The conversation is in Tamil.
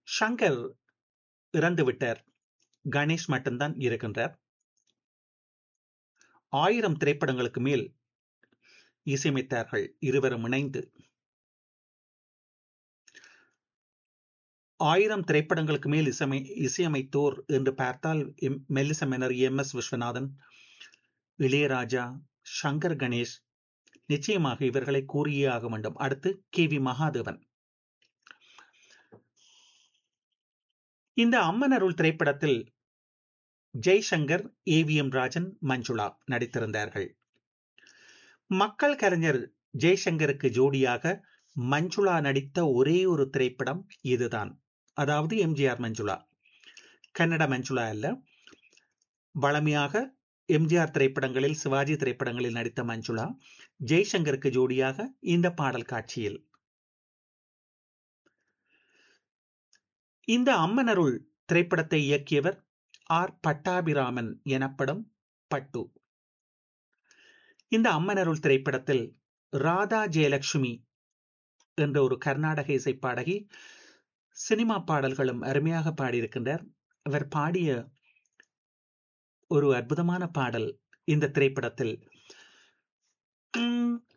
ஷங்கர் இறந்து விட்டார் கணேஷ் மட்டும்தான் இருக்கின்றார் ஆயிரம் திரைப்படங்களுக்கு மேல் இசையமைத்தார்கள் இருவரும் இணைந்து ஆயிரம் திரைப்படங்களுக்கு மேல் இசைமை இசையமைத்தோர் என்று பார்த்தால் மெல்லிச மெனர் எம் எஸ் விஸ்வநாதன் இளையராஜா சங்கர் கணேஷ் நிச்சயமாக இவர்களை கூறியே ஆக வேண்டும் அடுத்து கே வி மகாதேவன் இந்த அம்மன் அருள் திரைப்படத்தில் Jaishankar A V M Rajan Manjula நடித்திருந்தார்கள் மக்கள் கலைஞர் ஜெய்சங்கருக்கு ஜோடியாக மஞ்சுளா நடித்த ஒரே ஒரு திரைப்படம் இதுதான் அதாவது எம்ஜிஆர் மஞ்சுளா கன்னட மஞ்சுளா அல்ல வளமையாக எம்ஜிஆர் திரைப்படங்களில் சிவாஜி திரைப்படங்களில் நடித்த மஞ்சுளா ஜெய்சங்கருக்கு ஜோடியாக இந்த பாடல் காட்சியில் இந்த அம்மனருள் திரைப்படத்தை இயக்கியவர் ஆர் பட்டாபிராமன் எனப்படும் பட்டு இந்த அம்மனருள் திரைப்படத்தில் ராதா ஜெயலட்சுமி என்ற ஒரு கர்நாடக இசை பாடகி சினிமா பாடல்களும் அருமையாக பாடியிருக்கின்றார் அவர் பாடிய ஒரு அற்புதமான பாடல் இந்த திரைப்படத்தில்